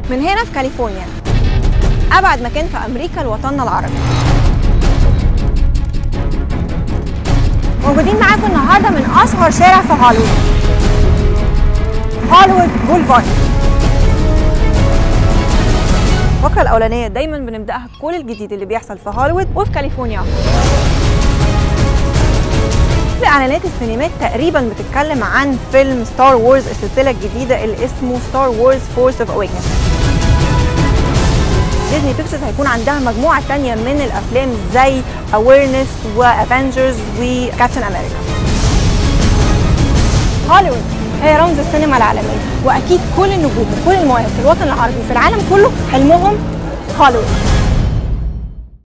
من هنا في كاليفورنيا أبعد مكان في أمريكا لوطننا العربي موجودين معاكم النهارده من أشهر شارع في هوليوود هوليوود بولفارد الفقرة الأولانية دايما بنبدأها بكل الجديد اللي بيحصل في هوليوود وفي كاليفورنيا اعلانات السينمات تقريبا بتتكلم عن فيلم ستار وورز السلسله الجديده اللي اسمه ستار وورز فورس اوف اويكنس ديزني بيكتشرز هيكون عندها مجموعه تانية من الافلام زي اويرنس وافنجرز وكابتن امريكا هوليوود هي رمز السينما العالميه واكيد كل النجوم وكل المواهب في الوطن العربي وفي العالم كله حلمهم هوليوود